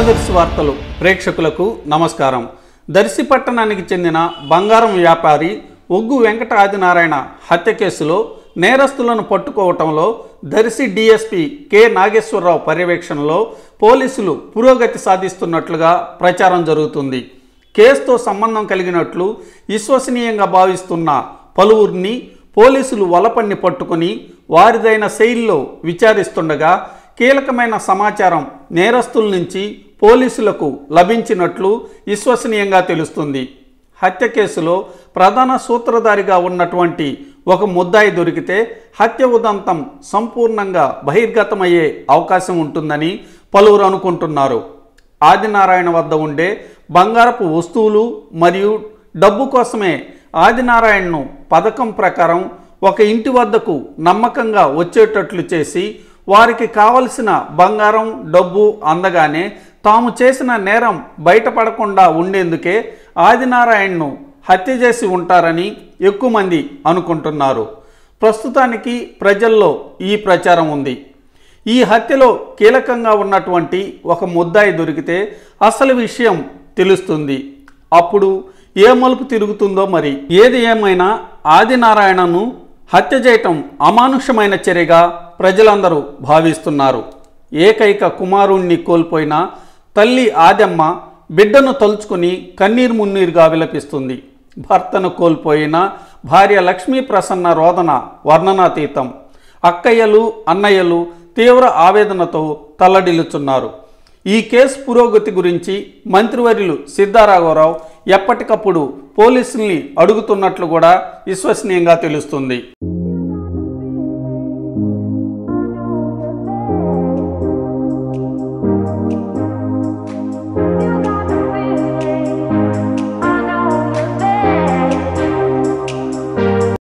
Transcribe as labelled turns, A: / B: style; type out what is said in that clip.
A: ఆంధ్రదర్శి వార్తలు ప్రేక్షకులకు నమస్కారం దర్శి పట్టణానికి చెందిన బంగారం వ్యాపారి ఒగ్గు వెంకట ఆదినారాయణ హత్య కేసులో నేరస్తులను పట్టుకోవటంలో దర్శి డీఎస్పీ కె నాగేశ్వరరావు పర్యవేక్షణలో పోలీసులు పురోగతి సాధిస్తున్నట్లుగా ప్రచారం జరుగుతుంది కేసుతో సంబంధం కలిగినట్లు విశ్వసనీయంగా భావిస్తున్న పలువురిని పోలీసులు వలపన్ని పట్టుకుని వారిదైన శైలిలో విచారిస్తుండగా కీలకమైన సమాచారం నేరస్తుల నుంచి పోలీసులకు లభించినట్లు విశ్వసనీయంగా తెలుస్తుంది హత్య కేసులో ప్రధాన సూత్రధారిగా ఉన్నటువంటి ఒక ముద్దాయి దొరికితే హత్య ఉదంతం సంపూర్ణంగా బహిర్గతమయ్యే అవకాశం ఉంటుందని పలువురు అనుకుంటున్నారు ఆదినారాయణ వద్ద ఉండే బంగారపు వస్తువులు మరియు డబ్బు కోసమే ఆదినారాయణను పథకం ప్రకారం ఒక ఇంటి వద్దకు నమ్మకంగా వచ్చేటట్లు చేసి వారికి కావలసిన బంగారం డబ్బు అందగానే తాము చేసిన నేరం బయటపడకుండా ఉండేందుకే ఆదినారాయణను హత్య చేసి ఉంటారని ఎక్కువ మంది అనుకుంటున్నారు ప్రస్తుతానికి ప్రజల్లో ఈ ప్రచారం ఉంది ఈ హత్యలో కీలకంగా ఉన్నటువంటి ఒక ముద్దాయి దొరికితే అసలు విషయం తెలుస్తుంది అప్పుడు ఏ మలుపు తిరుగుతుందో మరి ఏది ఏమైనా ఆదినారాయణను హత్య చేయటం అమానుషమైన చర్యగా ప్రజలందరూ భావిస్తున్నారు ఏకైక కుమారుణ్ణి కోల్పోయిన తల్లి ఆదమ్మ బిడ్డను తలుచుకుని కన్నీరు మున్నీరుగా విలపిస్తుంది భర్తను కోల్పోయిన భార్య లక్ష్మీ ప్రసన్న రోదన వర్ణనాతీతం అక్కయ్యలు అన్నయ్యలు తీవ్ర ఆవేదనతో తల్లడిల్లుచున్నారు ఈ కేసు పురోగతి గురించి మంత్రివర్యులు సిద్ధారాఘవరావు ఎప్పటికప్పుడు పోలీసుల్ని అడుగుతున్నట్లు కూడా విశ్వసనీయంగా తెలుస్తుంది